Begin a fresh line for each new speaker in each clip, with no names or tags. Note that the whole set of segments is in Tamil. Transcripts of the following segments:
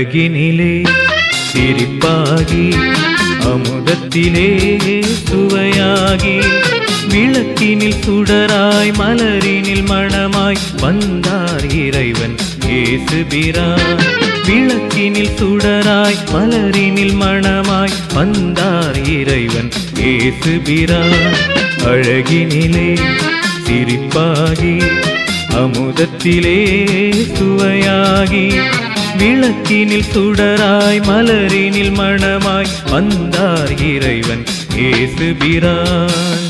அழகினிலே சிரிப்பாகி அமுதத்திலே சுவையாகி விளக்கினில் சுடராய் மலரினில் மணமாய் வந்தார் இறைவன் ஏசுபிரான் விளக்கினில் சுடராய் மலரினில் மணமாய் வந்தார் இறைவன் ஏசுபிரான் அழகினிலே சிரிப்பாகி அமுதத்திலே சுவையாகி விளக்கினில் சுடராய் மலரினில் மணமாய் வந்தார் இறைவன் ஏசுபிரான்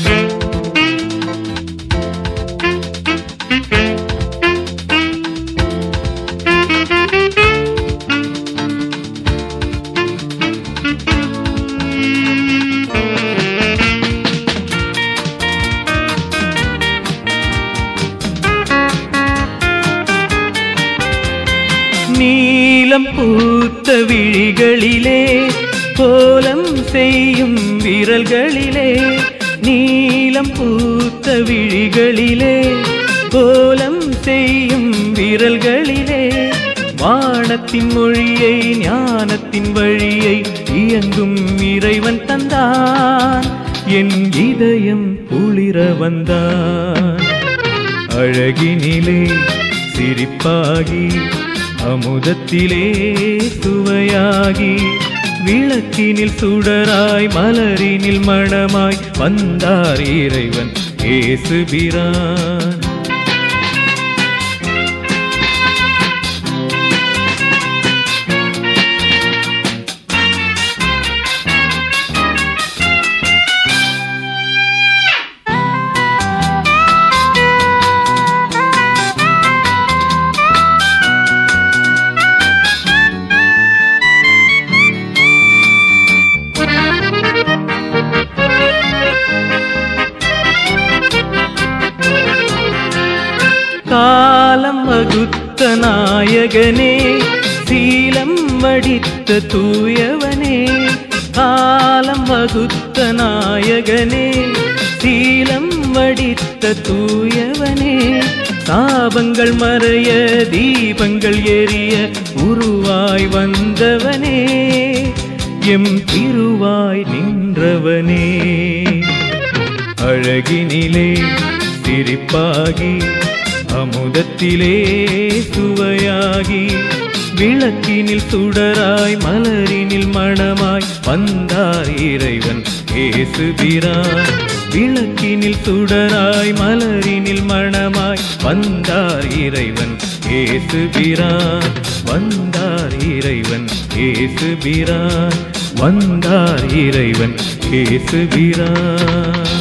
நீலம் பூத்த விழிகளிலே கோலம் செய்யும் விரல்களிலே நீலம் பூத்த விழிகளிலே கோலம் செய்யும் விரல்களிலே வானத்தின் மொழியை ஞானத்தின் வழியை இயங்கும் இறைவன் தந்தான் என் இதயம் குளிர வந்தான் அழகினிலே சிரிப்பாகி அமுதத்திலே சுவையாகி விளக்கினில் சுடராய் மலரினில் மணமாய் வந்தார் இறைவன் ஏசுபிரான் காலம் வகுத்த நாயகனே சீலம் வடித்த தூயவனே காலம் வகுத்த நாயகனே சீலம் வடித்த தூயவனே சாபங்கள் மறைய தீபங்கள் எரிய உருவாய் வந்தவனே எம் திருவாய் நின்றவனே அழகினிலே சிரிப்பாகி அமுதத்திலே சுவையாகி விளக்கினில் சுடராய் மலரினில் மணமாய் வந்தார் இறைவன் ஏசுபிரான் விளக்கினில் சுடராய் மலரினில் மணமாய் வந்தார் இறைவன் ஏசுபிரான் வந்தார் இறைவன் ஏசுபிரான் வந்தார் இறைவன் ஏசுபிரான்